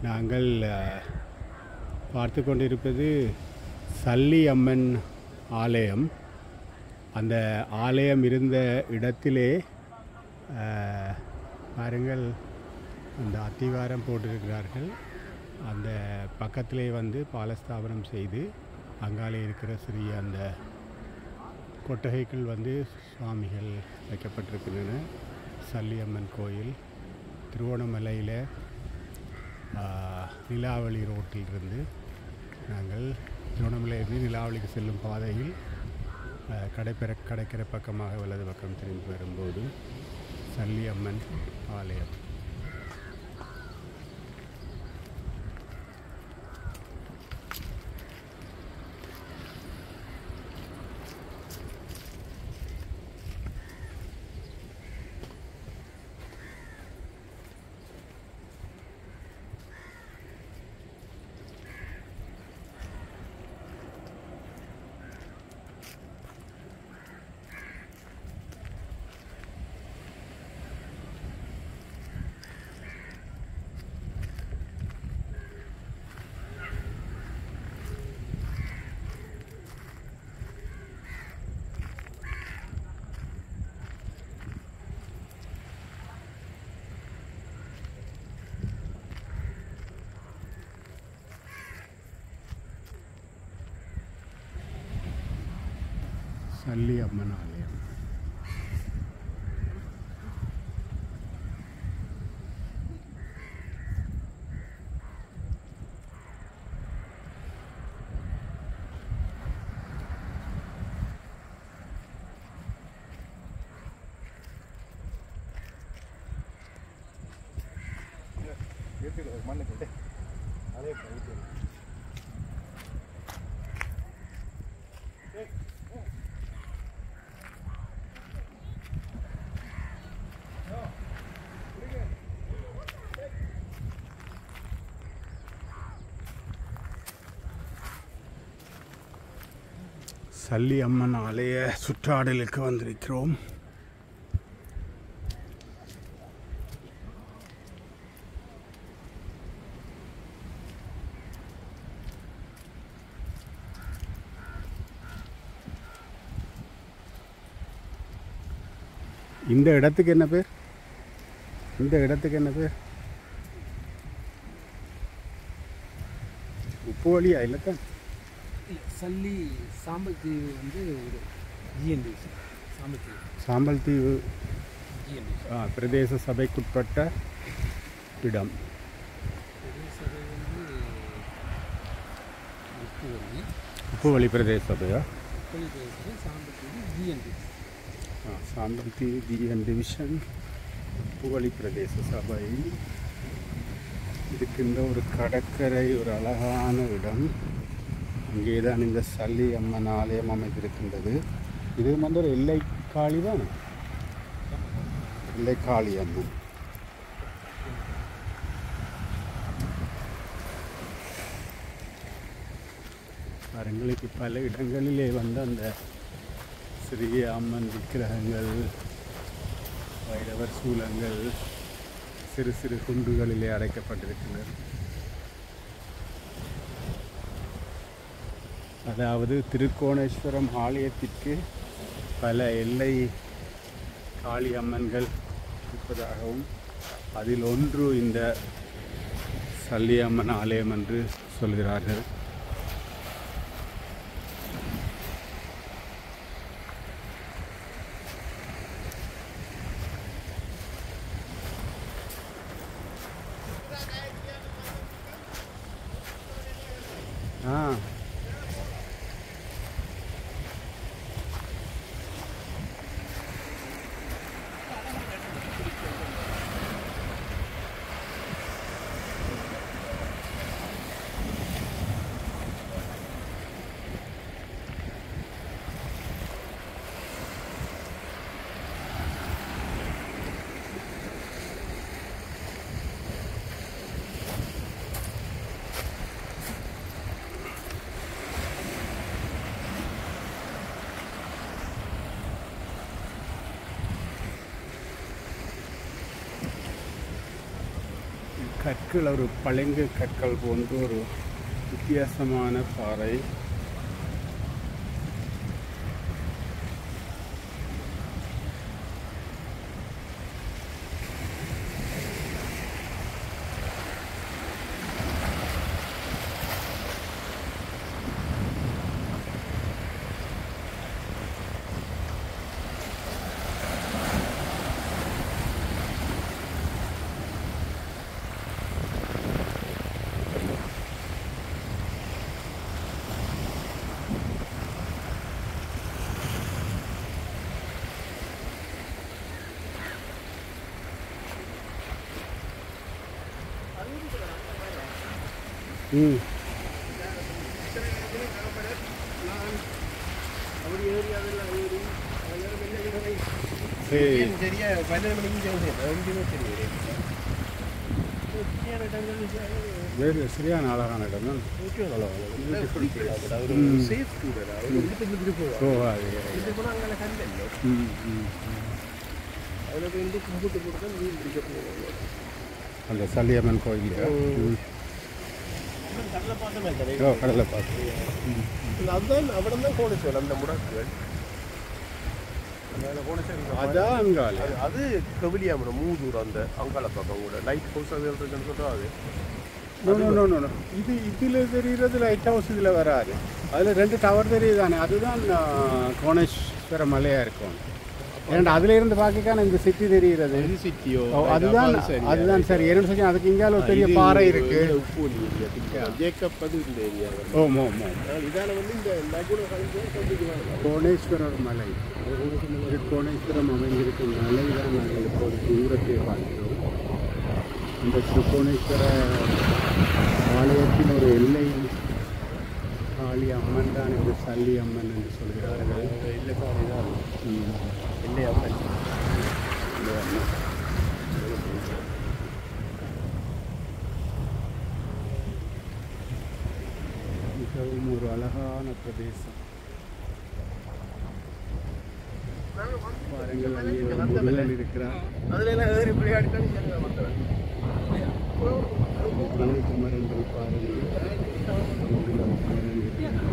நாங்கள் அஹ், பார்த்து கொண்டிருப்பது சல்லி அம்மன் ஆலயம் அந்த ஆலயம் இருந்த இடத்திலே அஹ், பாருங்கள் அந்த அத்திவாரம் போட்டிருக்கிறார்கள் அந்த பக்கத்திலே வந்து பாலஸ்தாபனம் செய்து அங்காலே இருக்கிற சிறிய அந்த கொட்டகைக்குள் வந்து சுவாமிகள் வைக்கப்பட்டிருக்கின்றன சல்லியம்மன் கோயில் திருவோணமலையில் நிலாவளி ரோட்டிலிருந்து நாங்கள் திருவண்ணாமலையிலிருந்து நிலாவளிக்கு செல்லும் பாதையில் ஆ, கடைப்பெற கடைக்கிற பக்கமாக வலது பக்கம் திரும்பி வரும்போது சல்லியம்மன் ஆலயம் சல்லியம்மன் ஆலயம் மண்ணுக்கு அதே கழித்து சல்லி அம்மன் ஆலய சுற்றாடலுக்கு வந்திருக்கிறோம் இந்த இடத்துக்கு என்ன பேர் இந்த இடத்துக்கு என்ன பேர் உப்பு வழியா இல்லைத்தான் இல்ல, சல்லி சாம்பல் தீவு வந்து ஒரு ஜிஎன்டி சாம்பல் தீவு சாம்பல் தீவு ஜிஎன்டி ஆ, பிரதேச சபைக்குட்பட்ட இடம் சபை வந்து உப்பு வழி உப்புவழி பிரதேச சபையா உப்பளி பேசுகிற சாம்பல் தீவு ஜிஎன்டி ஆ, சாம்பல் தீவு ஜிஎன் டிவிஷன் உப்புவழி பிரதேச சபை இருக்கின்ற ஒரு கடற்கரை ஒரு அழகான இடம் அங்கே தான் இந்த சல்லி அம்மன் ஆலயம் அமைந்திருக்கின்றது இது வந்து ஒரு எல்லை காளி தான் எல்லை காளி அம்மன் பாருங்களுக்கு பல இடங்களிலே வந்து அந்த சிறிய அம்மன் விக்கிரகங்கள் வைரவர் சூலங்கள் சிறு சிறு குண்டுகளிலே அடைக்கப்பட்டிருக்கின்றன அதாவது திருக்கோணேஸ்வரம் ஆலயத்திற்கு பல எல்லை காளி அம்மன்கள் இருப்பதாகவும் அதில் ஒன்று இந்த சல்லியம்மன் ஆலயம் என்று சொல்கிறார்கள் ஆ கற்கள் ஒரு பளிங்கு கற்கள் போன்ற ஒரு வித்தியாசமான பாறை ம் அப்படி ஏறி அதெல்லாம் ஏறி அதெல்லாம் வெளில போய் சரி சரியா பன்னெண்டு மணிக்கு ஜெயிச்சேன் எங்கேயுமே தெரியும் வேறு சரியான அழகான இடம் தான் ம். சேஃப் ஸ்டூடெண்ட் அவர் இழுத்து இழுத்துட்டு போவார் போகாது இழுத்து போனால் அங்கே கண்டு இல்லை ம் ம் ம். அதில் போய் இருந்து கும்பிட்டு போட்டு தான் மீன் பிடிக்க போவாங்க அந்த சல்லியம்மன் கோயில் ம். கடலை பார்த்தமே தானே ஓ கடலை பார்த்து அதுதான் അവിടെ தான் கோணேஸ்வரம் அந்த முடக்குகள் மேலே கோணேஸ்வரம் அதான் அங்கால அது அது கவிலியாமரம் மூதூர் அந்த அங்காள பக்கம் கூட லைட் ஹவுஸ் அது இருக்குன்னு சொல்கிறா அது no no no no no இது இதில் தெரிகிறது லைட் ஹவுஸ் இதில் வராது அதில் ரெண்டு டவர் தெரியுதானே அதுதான் ஆ, கோணேஸ்வர மலையாக இருக்கும் ஏன்னா அதுல இருந்து பார்க்கக்கான இந்த சிட்டி தெரிகிறது இது சிட்டியோ ஓ, அதுதான் அதுதான் சரி என்னன்னு சொல்லி அதுக்கு இங்கால ஒரு பெரிய பாறை இருக்கு உப்பூலி ஏரியா ஜேக்கப் அது இந்த ஏரியா ஓம் ஓம் ஓம் இதால வந்து இந்த நகுல கலைஞ்சு கண்டுக்குவாங்க கோணேஸ்வரர் மலை இது கோணேஸ்வரம் அமைந்திருக்கும் மலை தான் நாங்கள் இப்போது தூரத்தை பார்க்கிறோம் இந்த திருக்கோணேஸ்வர ஆலயத்தின் ஒரு எல்லை காளி அம்மன் தான் இது சல்லி அம்மன் என்று சொல்கிறார்கள் இல்லை சாரி தான் ம். இல்லை அம்மன் இந்த அம்மன். மிகவும் ஒரு அழகான பிரதேசம் பாருங்கள் அங்கே ஒரு முருகன் இருக்கிறார் அதுல எல்லாம் ஏறி விளையாடிட்டாலும் இங்கே வந்தவன் குமரன்கள் பாருங்கள் குமரன் இருக்கிறார்.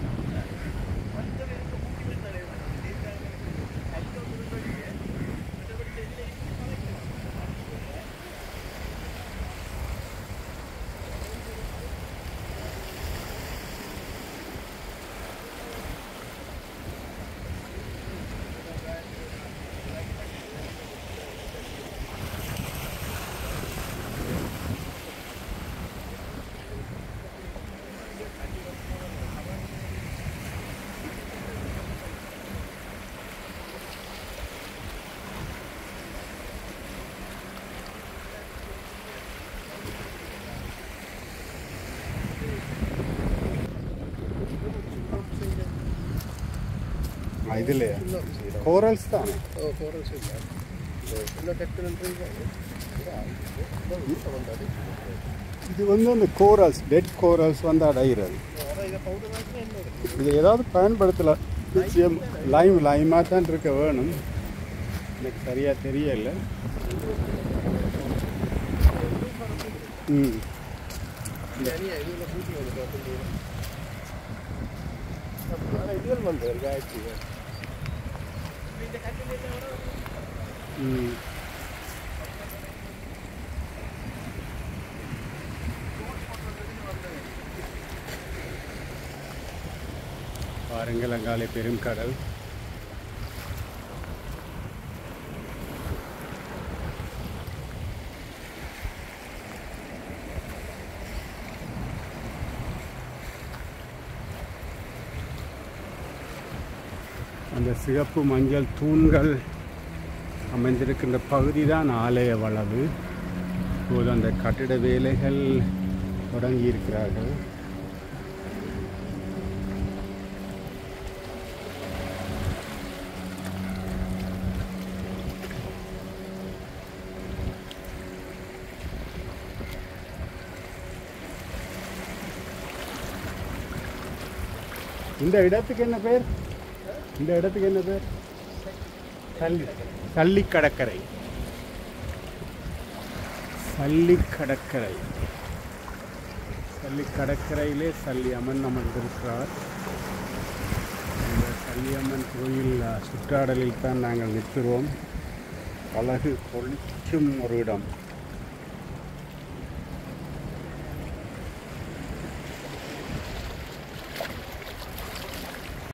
இதில் கோரல்ஸ் தானே ஓ கோரல்ஸ் இல்லை என்ன கட்டுன்னு வந்தாரு இது வந்து அந்த கோரல்ஸ் டெட் கோரல்ஸ் வந்து அடைகிறது அதான் இதை பவுடர் வாங்கினா என்ன இருக்கு இது ஏதாவது பயன்படுத்தலாம் நிச்சயம் லைம் லைமாக தான் இருக்க வேணும் எனக்கு சரியாக தெரியல ம் தனியா இதுல கூட்டி வந்து பார்த்து ஆனால் இதுவரை வந்தார் காயத்ரி ம் பாருங்கள் அங்காலே பெரும் கடல் அந்த சிகப்பு மஞ்சள் தூண்கள் அமைந்திருக்கின்ற பகுதி தான் ஆலய வளவு இப்போது அந்த கட்டிட வேலைகள் தொடங்கி இருக்கிறார்கள் இந்த இடத்துக்கு என்ன பேர் இந்த இடத்துக்கு என்ன பேர் சல்லி சல்லி கடற்கரை சல்லி கடற்கரை சல்லி கடற்கரையிலே சல்லி அம்மன் அமர்ந்திருக்கிறார் இந்த சல்லியம்மன் கோயில் அஹ், சுற்றாடலில் தான் நாங்கள் நிற்கிறோம் அழகு பொழிச்சும் ஒரு இடம்